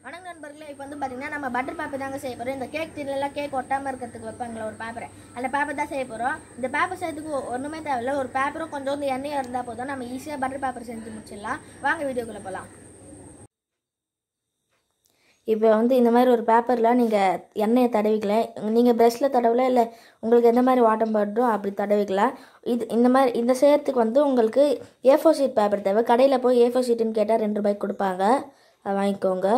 வணக்கம் நண்பர்களே இப்போ வந்து பார்த்தீங்கன்னா நம்ம பட்டர் பேப்பர் தாங்க செய்ய போகிறோம் இந்த கேக் டின்லாம் கேக் ஒட்டாமல் இருக்கிறதுக்கு வைப்பாங்களா ஒரு பேப்பரை அந்த பேப்பர் தான் செய்ய போகிறோம் இந்த பேப்பர் செய்யறதுக்கு ஒன்றுமே தேவையில்ல ஒரு பேப்பரும் கொஞ்சோண்டு எண்ணெயும் இருந்தால் போதும் நம்ம ஈஸியாக பட்டர் பேப்பர் செஞ்சு முடிச்சிடலாம் வாங்க வீடியோக்குள்ளே போகலாம் இப்போ வந்து இந்த மாதிரி ஒரு பேப்பரில் நீங்கள் எண்ணெயை தடவிக்கலாம் நீங்கள் ப்ரெஷ்ஷில் தடவல இல்லை உங்களுக்கு எந்த மாதிரி வாட்டம் படுறோ அப்படி தடவிக்கலாம் இது இந்த மாதிரி இந்த செய்யறதுக்கு வந்து உங்களுக்கு ஏ ஃபோர் ஷீட் பேப்பர் தேவை கடையில் போய் ஏ ஃபோர் ஷீட்டுன்னு கேட்டால் ரெண்டு ரூபாய்க்கு கொடுப்பாங்க அதை வாங்கிக்கோங்க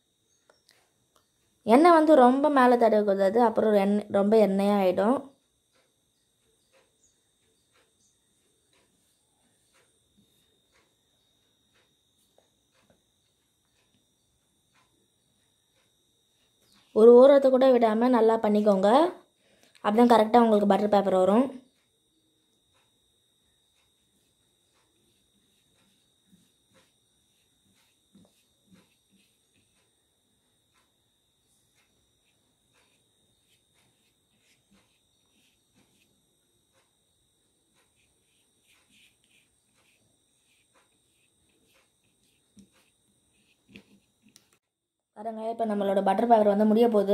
எண்ணெய் வந்து ரொம்ப மேலே தடவக்கூடாது அப்புறம் எண்ணெய் ரொம்ப எண்ணெயாக ஆகிடும் ஒரு ஓரத்தை கூட விடாமல் நல்லா பண்ணிக்கோங்க அப்பதான் கரெக்டாக உங்களுக்கு பட்டர் பேப்பர் வரும் பாருங்க இப்போ நம்மளோட பட்டர் பேப்பர் வந்து முடிய போகுது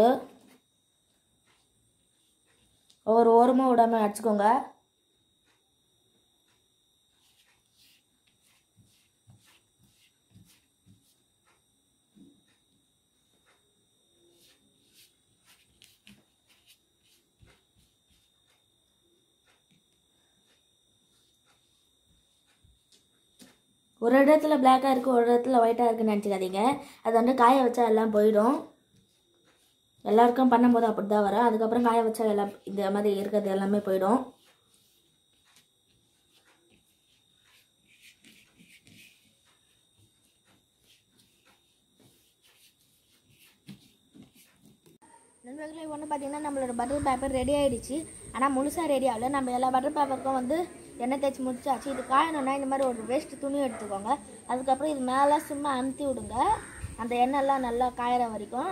ஒவ்வொரு ஓரமும் விடாமல் அடிச்சுக்கோங்க ஒரு இடத்துல பிளாக்காக இருக்குது ஒரு இடத்துல ஒயிட்டாக இருக்குன்னு நினச்சிக்காதீங்க அது வந்து காய வச்சா எல்லாம் போயிடும் எல்லாருக்கும் பண்ணும்போது அப்படி தான் வரும் அதுக்கப்புறம் காய வச்சா எல்லாம் இந்த மாதிரி இருக்கிறது எல்லாமே போயிடும் நண்பர்களே ஒன்று பார்த்தீங்கன்னா நம்மளோட பட்டர் பேப்பர் ரெடி ஆயிடுச்சு ஆனால் முழுசாக ரெடி ஆகல நம்ம எல்லா பட்டர் பேப்பருக்கும் வந்து எண்ணெய் தேய்ச்சி முடிச்சாச்சு இது காயணும்னா இந்த மாதிரி ஒரு வேஸ்ட் துணி எடுத்துக்கோங்க அதுக்கப்புறம் இது மேலே சும்மா அமுத்தி விடுங்க அந்த எண்ணெய்லாம் நல்லா காயிற வரைக்கும்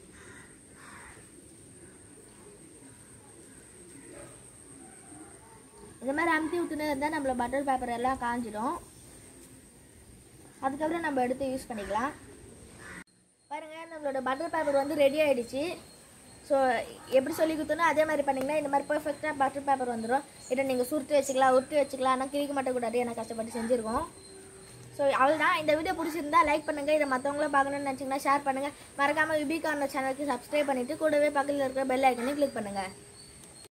இந்த மாதிரி அமுத்தி விட்டுனே இருந்தால் நம்மளோட பட்டர் பேப்பர் எல்லாம் காஞ்சிடும் அதுக்கப்புறம் நம்ம எடுத்து யூஸ் பண்ணிக்கலாம் பாருங்க நம்மளோட பட்டர் பேப்பர் வந்து ரெடி ஆயிடுச்சு ஸோ எப்படி சொல்லி கொடுத்தனோ அதே மாதிரி பண்ணிங்கன்னா இந்த மாதிரி பர்ஃபெக்டாக பட்டர் பேப்பர் வந்துடும் இதை நீங்கள் சுருட்டி வச்சுக்கலாம் உருட்டி வச்சுக்கலாம் ஆனால் கிழிக்க மாட்டக்கூடாது எனக்கு கஷ்டப்பட்டு செஞ்சுருக்கோம் ஸோ அவ்வளோதான் இந்த வீடியோ பிடிச்சிருந்தா லைக் பண்ணுங்கள் இதை மற்றவங்களும் பார்க்கணும்னு நினச்சிங்கன்னா ஷேர் பண்ணுங்கள் மறக்காமல் விபிகான சேனலுக்கு சப்ஸ்கிரைப் பண்ணிவிட்டு கூடவே பக்கத்தில் இருக்கிற பெல் ஐக்கனையும் கிளிக் பண்ணுங்கள்